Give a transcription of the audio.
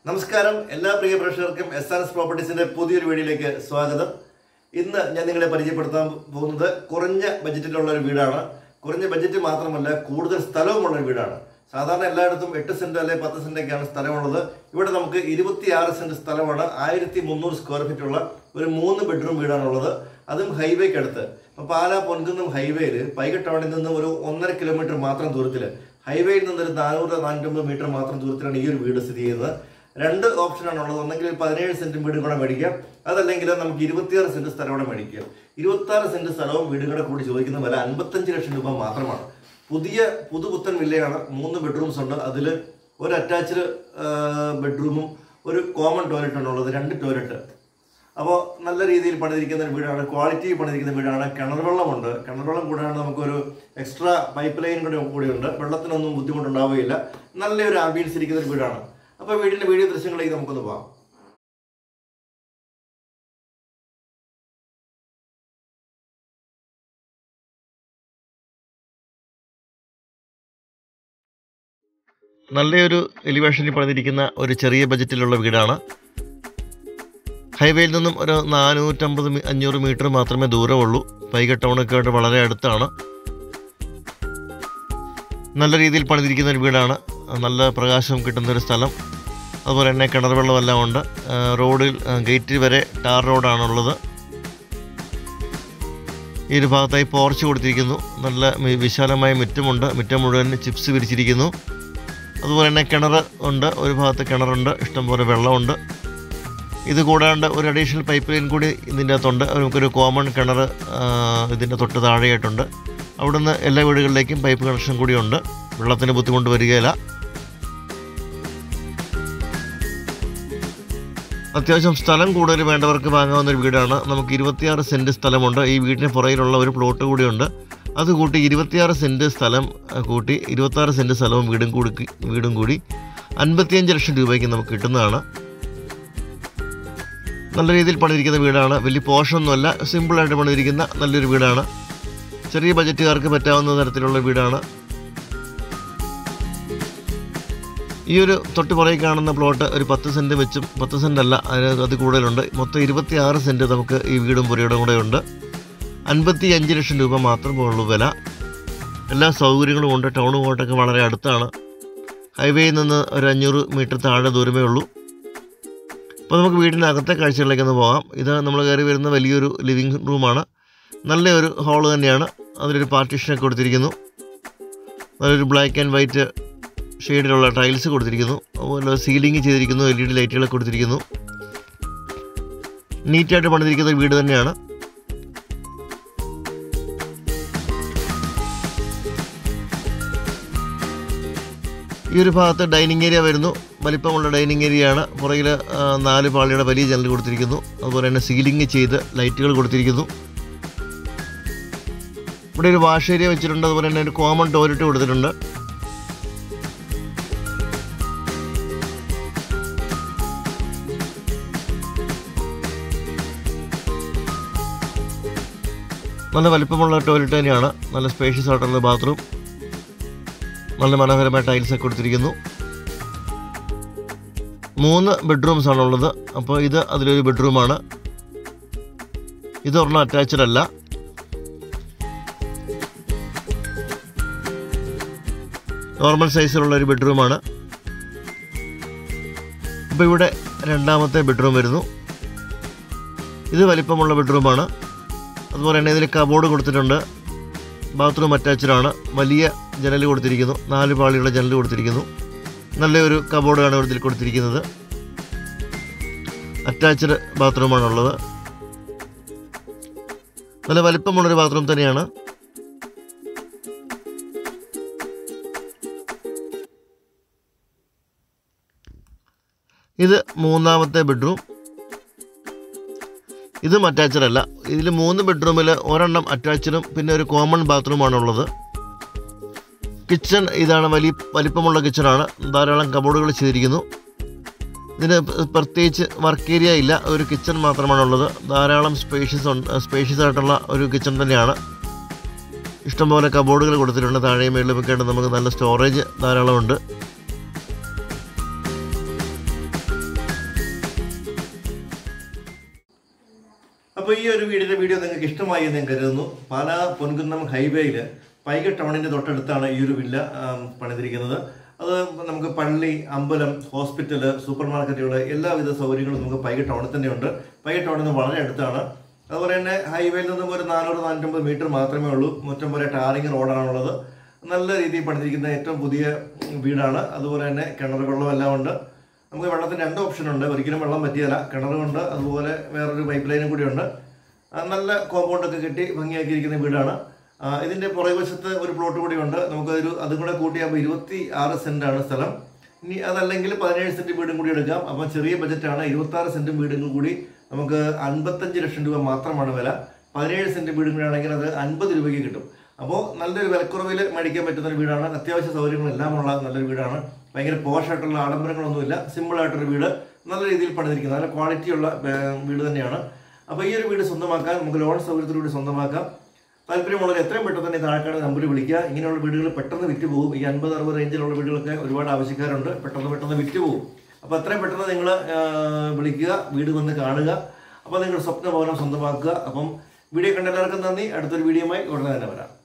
നമസ്കാരം എല്ലാ പ്രിയ പ്രേക്ഷകർക്കും എസ് ആർ എസ് പ്രോപ്പർട്ടീസിന്റെ പുതിയൊരു വീഡിയോയിലേക്ക് സ്വാഗതം ഇന്ന് ഞാൻ നിങ്ങളെ പരിചയപ്പെടുത്താൻ പോകുന്നത് കുറഞ്ഞ ബജറ്റിലുള്ള ഒരു വീടാണ് കുറഞ്ഞ ബജറ്റ് മാത്രമല്ല കൂടുതൽ സ്ഥലവുമുള്ള ഒരു വീടാണ് സാധാരണ എല്ലായിടത്തും എട്ട് സെന്റ് അല്ലെങ്കിൽ പത്ത് സെന്റൊക്കെയാണ് സ്ഥലമുള്ളത് ഇവിടെ നമുക്ക് ഇരുപത്തിയാറ് സെന്റ് സ്ഥലമാണ് ആയിരത്തി മുന്നൂറ് സ്ക്വയർ ഫീറ്റ് ഉള്ള ഒരു മൂന്ന് ബെഡ്റൂം വീടാണുള്ളത് അതും ഹൈവേക്ക് അടുത്ത് ഇപ്പൊ പാലാ പൊൻകുന്നം ഹൈവേയിൽ പൈക ടൗണിൽ നിന്ന് ഒരു ഒന്നര കിലോമീറ്റർ മാത്രം ദൂരത്തിൽ ഹൈവേയിൽ നിന്ന് ഒരു നാനൂറ് നാനൂറ്റമ്പത് മീറ്റർ മാത്രം ദൂരത്തിലാണ് ഈ ഒരു വീട് സ്ഥിതി ചെയ്യുന്നത് രണ്ട് ഓപ്ഷനാണ് ഉള്ളത് ഒന്നെങ്കിൽ പതിനേഴ് സെന്റ് വീട് കൂടെ മേടിക്കാം അതല്ലെങ്കിൽ നമുക്ക് ഇരുപത്തിയാറ് സെന്റ് സ്ഥലം കൂടെ മേടിക്കാം ഇരുപത്തി സെന്റ് സ്ഥലവും വീടും കൂടെ കൂടി ചോദിക്കുന്ന വില അൻപത്തഞ്ച് ലക്ഷം രൂപ മാത്രമാണ് പുതിയ പുതുപുത്തൻ വില്ലയാണ് മൂന്ന് ബെഡ്റൂംസ് ഉണ്ട് അതിൽ ഒരു അറ്റാച്ച്ഡ് ബെഡ്റൂമും ഒരു കോമൺ ടോയ്ലറ്റ് ആണ് ഉള്ളത് രണ്ട് ടോയ്ലറ്റ് അപ്പോൾ നല്ല രീതിയിൽ പണിതിരിക്കുന്ന ഒരു വീടാണ് ക്വാളിറ്റി പണിതിരിക്കുന്ന വീടാണ് കിണർ വെള്ളമുണ്ട് കിണർ വെള്ളം കൂടാണ്ട് നമുക്കൊരു എക്സ്ട്രാ പൈപ്പ് ലൈൻ കൂടെ കൂടിയുണ്ട് വെള്ളത്തിനൊന്നും ബുദ്ധിമുട്ടുണ്ടാവുകയില്ല നല്ലൊരു ആംബിയൻസ് ഇരിക്കുന്ന ഒരു വീടാണ് അപ്പോൾ വീടിന്റെ വീഡിയോ ദൃശ്യങ്ങളിലേക്ക് നമുക്കൊന്ന് പോകാം നല്ലൊരു എലിവേഷനിൽ പണിതിരിക്കുന്ന ഒരു ചെറിയ ബജറ്റിലുള്ള വീടാണ് ഹൈവേയിൽ നിന്നും ഒരു നാനൂറ്റമ്പത് മീ- അഞ്ഞൂറ് മീറ്റർ മാത്രമേ ദൂരമുള്ളൂ പൈക ടൗണൊക്കെ ആയിട്ട് വളരെ അടുത്താണ് നല്ല രീതിയിൽ പണിതിരിക്കുന്ന ഒരു വീടാണ് നല്ല പ്രകാശം കിട്ടുന്ന ഒരു സ്ഥലം അതുപോലെ തന്നെ കിണർ വെള്ളമെല്ലാം ഉണ്ട് ആ, റോഡിൽ ആ, ഗേറ്റ് വരെ ടാർ റോഡാണുള്ളത് ഈ ഒരു ഭാഗത്തായി പോർച്ച് കൊടുത്തിരിക്കുന്നു നല്ല മി- വിശാലമായ മുറ്റമുണ്ട് മുറ്റം മുഴുവൻ ചിപ്സ് വിരിച്ചിരിക്കുന്നു അതുപോലെ തന്നെ കിണർ ഉണ്ട് ഒരു ഭാഗത്ത് കിണറുണ്ട് ഇഷ്ടംപോലെ വെള്ളമുണ്ട് ഇത് കൂടാണ്ട് ഒരു അഡീഷണൽ പൈപ്പ് ലൈൻ കൂടി ഇതിൻ്റെ അകത്തുണ്ട് നമുക്കൊരു കോമൺ കിണർ ഇതിൻ്റെ തൊട്ട് താഴെയായിട്ടുണ്ട് അവിടുന്ന് എല്ലാ വീടുകളിലേക്കും പൈപ്പ് കണക്ഷൻ കൂടിയുണ്ട് വെള്ളത്തിന് ബുദ്ധിമുട്ട് വരികയില്ല അത്യാവശ്യം സ്ഥലം കൂടുതൽ വേണ്ടവർക്ക് വാങ്ങാവുന്ന ഒരു വീടാണ് നമുക്ക് ഇരുപത്തിയാറ് സെൻറ്റ് സ്ഥലമുണ്ട് ഈ വീടിന് പുറകിലുള്ള ഒരു പ്ലോട്ട് കൂടിയുണ്ട് അത് കൂട്ടി ഇരുപത്തിയാറ് സെൻറ്റ് സ്ഥലം ആ, കൂട്ടി ഇരുപത്താറ് സെൻറ്റ് സ്ഥലവും വീടും കൂടി വീടും കൂടി അൻപത്തിയഞ്ച് ലക്ഷം രൂപയ്ക്ക് നമുക്ക് കിട്ടുന്നതാണ് നല്ല രീതിയിൽ പണിതിരിക്കുന്ന വീടാണ് വലിയ പോഷമൊന്നുമല്ല സിമ്പിളായിട്ട് പണിതിരിക്കുന്ന നല്ലൊരു വീടാണ് ചെറിയ ബജറ്റുകാർക്ക് പറ്റാവുന്ന തരത്തിലുള്ള വീടാണ് ഈ ഒരു തൊട്ട് പുറകെ കാണുന്ന പ്ലോട്ട് ഒരു പത്ത് സെൻറ്റ് വെച്ചും പത്ത് സെൻറ്റ് അല്ല അതിന് അത് കൂടുതലുണ്ട് മൊത്തം ഇരുപത്തി ആറ് സെൻറ്റ് നമുക്ക് ഈ വീടും പുരയുടെ കൂടെ ഉണ്ട് അൻപത്തി അഞ്ച് ലക്ഷം രൂപ മാത്രമേ ഉള്ളൂ വില എല്ലാ സൗകര്യങ്ങളും ഉണ്ട് ടൗണുമായിട്ടൊക്കെ വളരെ അടുത്താണ് ഹൈവേയിൽ നിന്ന് ഒരു അഞ്ഞൂറ് മീറ്റർ താഴെ ദൂരമേ ഉള്ളൂ അപ്പോൾ നമുക്ക് വീടിൻ്റെ അകത്തെ കാഴ്ചകളിലേക്ക് ഒന്ന് പോകാം ഇത് നമ്മൾ കയറി വരുന്ന വലിയൊരു ലിവിങ് റൂമാണ് നല്ലൊരു ഹാള് തന്നെയാണ് അതിലൊരു പാർട്ടീഷനൊക്കെ കൊടുത്തിരിക്കുന്നു നല്ലൊരു ബ്ലാക്ക് ആൻഡ് വൈറ്റ് ഷെയ്ഡിലുള്ള ടൈൽസ് കൊടുത്തിരിക്കുന്നു അതുപോലെ സീലിംഗ് ചെയ്തിരിക്കുന്നു എൽ ഇ ഡി ലൈറ്റുകളൊക്കെ കൊടുത്തിരിക്കുന്നു നീറ്റായിട്ട് പണിതിരിക്കുന്ന വീട് തന്നെയാണ് ഈ ഒരു ഭാഗത്ത് ഡൈനിങ് ഏരിയ വരുന്നു വലിപ്പമുള്ള ഡൈനിങ് ഏരിയയാണ് പുറകിൽ നാല് പാളിയുടെ വലിയ ജനൽ കൊടുത്തിരിക്കുന്നു അതുപോലെ തന്നെ സീലിംഗ് ചെയ്ത് ലൈറ്റുകൾ കൊടുത്തിരിക്കുന്നു ഇവിടെ ഒരു വാഷ് ഏരിയ വെച്ചിട്ടുണ്ട് അതുപോലെ തന്നെ ഒരു കോമൺ ടോയ്ലറ്റ് കൊടുത്തിട്ടുണ്ട് നല്ല വലിപ്പമുള്ള ടോയ്ലറ്റ് തന്നെയാണ് നല്ല സ്പേഷ്യസ് ആയിട്ടുള്ള ബാത്റൂം നല്ല മനോഹരമായ ടൈൽസ് ഒക്കെ കൊടുത്തിരിക്കുന്നു മൂന്ന് ബെഡ്റൂംസ് ആണുള്ളത് അപ്പോൾ ഇത് അതിലൊരു ബെഡ്റൂമാണ് ഇത് ഒരെണ്ണം അറ്റാച്ച്ഡ് അല്ല നോർമൽ സൈസിലുള്ള ഒരു ബെഡ്റൂമാണ് അപ്പോൾ ഇവിടെ രണ്ടാമത്തെ ബെഡ്റൂം വരുന്നു ഇത് വലിപ്പമുള്ള ബെഡ്റൂമാണ് അതുപോലെ തന്നെ ഇതിൽ കബോർഡ് കൊടുത്തിട്ടുണ്ട് ബാത്റൂം അറ്റാച്ച്ഡ് ആണ് വലിയ ജനൽ കൊടുത്തിരിക്കുന്നു നാല് പാളിയുള്ള ജനൽ കൊടുത്തിരിക്കുന്നു നല്ലൊരു കബോർഡാണ് ഇതിൽ കൊടുത്തിരിക്കുന്നത് അറ്റാച്ച്ഡ് ബാത്റൂമാണുള്ളത് നല്ല വലിപ്പമുള്ളൊരു ബാത്റൂം തന്നെയാണ് ഇത് മൂന്നാമത്തെ ബെഡ്റൂം ഇതും അറ്റാച്ച്ഡ് അല്ല ഇതിൽ മൂന്ന് ബെഡ്റൂമിൽ ഒരെണ്ണം അറ്റാച്ച്ഡും പിന്നെ ഒരു കോമൺ ബാത്റൂമാണുള്ളത് കിച്ചൺ ഇതാണ് വലിയ വലിപ്പമുള്ള കിച്ചണാണ് ധാരാളം കബോർഡുകൾ ചെയ്തിരിക്കുന്നു ഇതിന് പ്ര- പ്രത്യേകിച്ച് വർക്ക് ഏരിയ ഇല്ല ഒരു കിച്ചൺ മാത്രമാണുള്ളത് ധാരാളം സ്പേഷ്യസ് ഉണ്ട് സ്പേഷ്യസ് ആയിട്ടുള്ള ഒരു കിച്ചൺ തന്നെയാണ് ഇഷ്ടംപോലെ കബോർഡുകൾ കൊടുത്തിട്ടുണ്ട് താഴെയും മേളിലും ഒക്കെ ആയിട്ട് നമുക്ക് നല്ല സ്റ്റോറേജ് ധാരാളമുണ്ട് അപ്പോൾ ഈ ഒരു വീടിന്റെ വീഡിയോ നിങ്ങൾക്ക് ഇഷ്ടമായി എന്ന് ഞാൻ കരുതുന്നു പാല പൊൻകുന്നം ഹൈവേയിൽ പൈക ടൗണിന്റെ തൊട്ടടുത്താണ് ഈ ഒരു വില്ല ആം, പണിതിരിക്കുന്നത് അത് നമുക്ക് പള്ളി അമ്പലം ഹോസ്പിറ്റൽ സൂപ്പർ മാർക്കറ്റുകൾ എല്ലാവിധ സൗകര്യങ്ങളും നമുക്ക് പൈക ടൗണിൽ തന്നെയുണ്ട് പൈക ടൗണിൽ നിന്ന് വളരെ അടുത്താണ് അതുപോലെ തന്നെ ഹൈവേയിൽ നിന്നും ഒരു നാനൂറ് നാനൂറ്റമ്പത് മീറ്റർ മാത്രമേ ഉള്ളൂ മുറ്റം പോലെ ടാറിങ് റോഡാണുള്ളത് നല്ല രീതിയിൽ പണിതിരിക്കുന്ന ഏറ്റവും പുതിയ വീടാണ് അതുപോലെ തന്നെ കിണർ വെള്ളം എല്ലാം ഉണ്ട് നമുക്ക് വെള്ളത്തിന് രണ്ട് ഓപ്ഷൻ ഉണ്ട് ഒരിക്കലും വെള്ളം പറ്റിയല്ല കിണറുമുണ്ട് അതുപോലെ വേറൊരു പൈപ്പ് ലൈനും കൂടി ഉണ്ട് ആ, നല്ല കോമ്പൗണ്ട് ഒക്കെ കെട്ടി ഭംഗിയാക്കിയിരിക്കുന്ന വീടാണ് ആ, ഇതിന്റെ പുറകുവശത്ത് ഒരു പ്ലോട്ട് കൂടി ഉണ്ട് നമുക്കൊരു അതും കൂടെ കൂട്ടിയാകുമ്പോൾ ഇരുപത്തി ആറ് സെന്റ് ആണ് സ്ഥലം ഇനി അതല്ലെങ്കിൽ പതിനേഴ് സെന്റ് വീടും കൂടി എടുക്കാം അപ്പം ചെറിയ ബജറ്റാണ് ഇരുപത്തി ആറ് സെന്റ് വീടും കൂടി നമുക്ക് അൻപത്തഞ്ച് ലക്ഷം രൂപ മാത്രമാണ് വില പതിനേഴ് സെന്റ് വീടും കൂടി ആണെങ്കിൽ അത് അൻപത് രൂപയ്ക്ക് കിട്ടും അപ്പോൾ നല്ലൊരു വിലക്കുറവിൽ മേടിക്കാൻ പറ്റുന്ന ഒരു വീടാണ് അത്യാവശ്യ സൗകര്യങ്ങളെല്ലാം ഉള്ള നല്ലൊരു വീടാണ് ഭയങ്കര പോഷായിട്ടുള്ള ആഡംബരങ്ങളൊന്നുമില്ല സിമ്പിൾ ആയിട്ടൊരു വീട് നല്ല രീതിയിൽ പണിതിരിക്കുന്നത് നല്ല ക്വാളിറ്റിയുള്ള ഏർ, വീട് തന്നെയാണ് അപ്പോൾ ഈ ഒരു വീട് സ്വന്തമാക്കാൻ നമുക്ക് ലോൺ സൗകര്യത്തിലൂടെ സ്വന്തമാക്കാം താല്പര്യമുള്ളവർ എത്രയും പെട്ടെന്ന് തന്നെ താഴെക്കാട് നമ്പർ വിളിക്കുക ഇങ്ങനെയുള്ള വീടുകൾ പെട്ടെന്ന് വിറ്റ് പോകും ഈ അൻപത് അറുപത് റേഞ്ചിലുള്ള വീടുകളൊക്കെ ഒരുപാട് ആവശ്യക്കാരുണ്ട് പെട്ടെന്ന് പെട്ടെന്ന് വിറ്റ് പോകും അപ്പോൾ എത്രയും പെട്ടെന്ന് നിങ്ങൾ വിളിക്കുക വീട് വന്ന് കാണുക അപ്പോൾ നിങ്ങളുടെ സ്വപ്ന ഭവനം സ്വന്തമാക്കുക അപ്പം വീഡിയോ കണ്ട എല്ലാവർക്കും നന്ദി അടുത്തൊരു വീഡിയോയുമായി ഉടനെ തന്നെ വരാം